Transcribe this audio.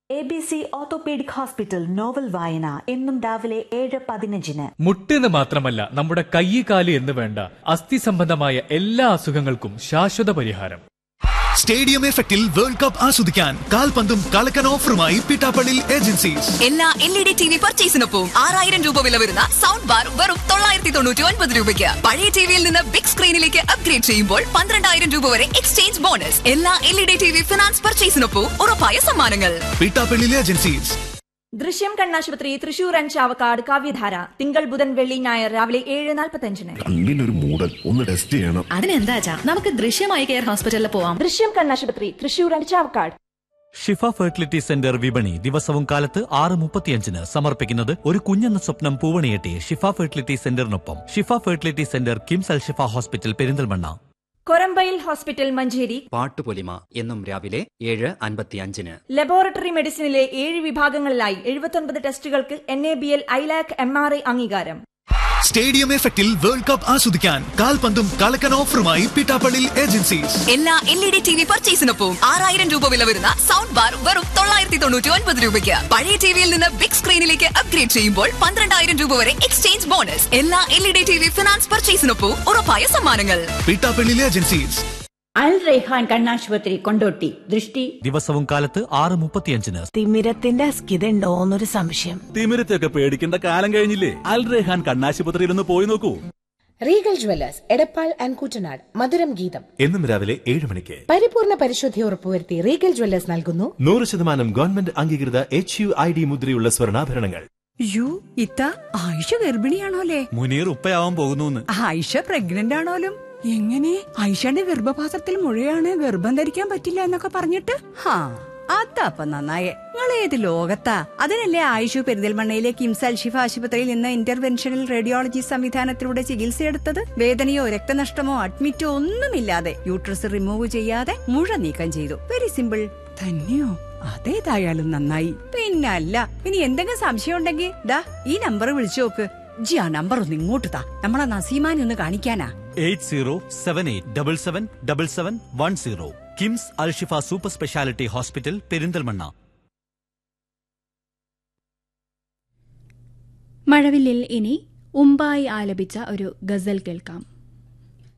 A B C orthopaedic hospital novel വായന എന്നും രാവിലെ ഏഴ് പതിനഞ്ചിന് മുട്ടെന്ന് മാത്രമല്ല നമ്മുടെ കൈ കാല് എന്ന് വേണ്ട അസ്ഥി സംബന്ധമായ എല്ലാ അസുഖങ്ങൾക്കും ശാശ്വത പരിഹാരം സ്റ്റേഡിയം എഫക്റ്റിൽ വേൾഡ് കപ്പ് ആസ്വദിക്കാൻ കാൽപന്തും കളക്കൻ ഓഫറുമായി പിട്ടാപ്പള്ളി ഏജൻസീസ് എല്ലാ L E D T V പർച്ചേസിനൊപ്പം ആറായിരം രൂപ വില വരുന്ന സൗണ്ട് ബാർ വെറും തൊള്ളായിരത്തി തൊണ്ണൂറ്റി ഒൻപത് രൂപയ്ക്ക് പഴയ ടിവിയിൽ നിന്ന് ബിഗ് സ്ക്രീനിലേക്ക് അപ്ഗ്രേഡ് ചെയ്യുമ്പോൾ പന്ത്രണ്ടായിരം രൂപ വരെ എക്സ്ചേഞ്ച് ബോണസ് എല്ലാ L E D T V finance പർച്ചേസിനൊപ്പം ഉറപ്പായ സമ്മാനങ്ങൾ പിട്ടാപ്പള്ളി ഏജൻസീസ് ദൃശ്യം കണ്ണാശുപത്രി തൃശൂർ ആൻഡ് ചാവക്കാട് കാവ്യധാര തിങ്കൾ ബുധൻ വെള്ളി ഞായർ രാവിലെ ഏഴ് നാൽപ്പത്തഞ്ചിന് കണ്ണിനൊരു മൂടൽ ഒന്ന് ടെസ്റ്റ് ചെയ്യണം അതിനെന്താ നമുക്ക് ദൃശ്യമായി കെയർ ഹോസ്പിറ്റലിൽ പോവാം ദൃശ്യം കണ്ണാശുപത്രി Thrissur and Chavakkad Shifa fertility centre വിപണി ദിവസവും കാലത്ത് ആറ് മുപ്പത്തിയഞ്ചിന് സമർപ്പിക്കുന്നത് ഒരു കുഞ്ഞെന്ന സ്വപ്നം പൂവണിയെട്ടി ഷിഫ ഫെർട്ടിലിറ്റി സെന്ററിനൊപ്പം Shifa fertility centre KIMS Al Shifa hospital Perinthalmanna Korambayil hospital Manjeri പാട്ടുപൊലിമ എന്നും രാവിലെ ഏഴ് അൻപത്തിയഞ്ചിന് ലബോറട്ടറി മെഡിസിനിലെ ഏഴ് വിഭാഗങ്ങളിലായി എഴുപത്തൊൻപത് ടെസ്റ്റുകൾക്ക് N A B L ILAC M R I അംഗീകാരം സ്റ്റേഡിയം എഫക്റ്റിൽ വേൾഡ് കപ്പ് ആസ്വദിക്കാൻ കാൽപന്തും കളക്കൻ ഓഫറുമായി പിട്ടാപ്പള്ളി ഏജൻസീസ് എല്ലാ L E D T V പർച്ചേസിനൊപ്പം ആറായിരം രൂപ വില വരുന്ന സൗണ്ട് ബാർ വെറും തൊള്ളായിരത്തി തൊണ്ണൂറ്റി ഒൻപത് രൂപയ്ക്ക് പഴയ ടിവിയിൽ നിന്ന് ബിഗ് സ്ക്രീനിലേക്ക് അപ്ഗ്രേഡ് ചെയ്യുമ്പോൾ പന്ത്രണ്ടായിരം രൂപ വരെ എക്സ്ചേഞ്ച് ബോണസ് എല്ലാ L E D T V finance പർച്ചേസിനൊപ്പം ഉറപ്പായ സമ്മാനങ്ങൾ പിട്ടാപ്പള്ളി ഏജൻസീസ് അൽ റൈഹാൻ കണ്ണാശുപത്രി കൊണ്ടോട്ടി ദൃഷ്ടി ദിവസവും കാലത്ത് ആറ് മുപ്പത്തിയഞ്ചിന് തിമിരത്തിന്റെ അസ്കിതണ്ടോന്നൊരു സംശയം തിമിരത്തൊക്കെ പേടിക്കേണ്ട കാലം കഴിഞ്ഞില്ലേ അൽ റെഹാൻ കണ്ണാശുപത്രിയിൽ ഒന്ന് പോയി നോക്കൂ regal jewellers Edappal and Koottanad മധുരം ഗീതം എന്നും രാവിലെ ഏഴ് മണിക്ക് പരിപൂർണ പരിശുദ്ധി ഉറപ്പുവരുത്തി റീഗൽ ജ്വല്ലേഴ്സ് നൽകുന്നു നൂറ് ശതമാനം ഗവൺമെന്റ് അംഗീകൃത എച്ച് യു ഐ ഡി മുദ്രയുള്ള സ്വർണ്ണാഭരണങ്ങൾ യു ഇത്ത ആയിഷ ഗർഭിണിയാണോലേ മുനീർ ഉപ്പയാവാൻ പോകുന്നു ആയിഷ പ്രഗ്നന്റ് ആണോലും എങ്ങനെ ആയിഷയുടെ ഗർഭപാത്രത്തിൽ മുഴയാണ് ഗർഭം ധരിക്കാൻ പറ്റില്ല എന്നൊക്കെ പറഞ്ഞിട്ട് ഹാ അതപ്പ നന്നായേ നിങ്ങൾ ഏത് ലോകത്താ അതിനല്ലേ ആയിഷു പെരിന്തൽമണ്ണയിലെ കിംസ് അൽഷിഫ ആശുപത്രിയിൽ നിന്ന് ഇന്റർവെൻഷണൽ റേഡിയോളജി സംവിധാനത്തിലൂടെ ചികിത്സയെടുത്തത് വേദനയോ രക്തനഷ്ടമോ അഡ്മിറ്റോ ഒന്നുമില്ലാതെ യൂട്രസ് റിമൂവ് ചെയ്യാതെ മുഴ നീക്കം ചെയ്തു വെരി സിമ്പിൾ തന്നെയോ അതേതായാലും നന്നായി പിന്നല്ല ഇനി എന്തെങ്കിലും സംശയം ഉണ്ടെങ്കിൽ ദാ ഈ നമ്പർ വിളിച്ചു നോക്ക് ജി ആ നമ്പർ ഒന്ന് ഇങ്ങോട്ട് താ നമ്മളെ നസീമാനെ ഒന്ന് കാണിക്കാനാ eight zero seven eight double seven double seven one zero KIMS Alshifa super speciality hospital Perinthalmanna മഴവില്ലിൽ ഇനി ഉമ്പായി ആലപിച്ച ഒരു ഗസൽ കേൾക്കാം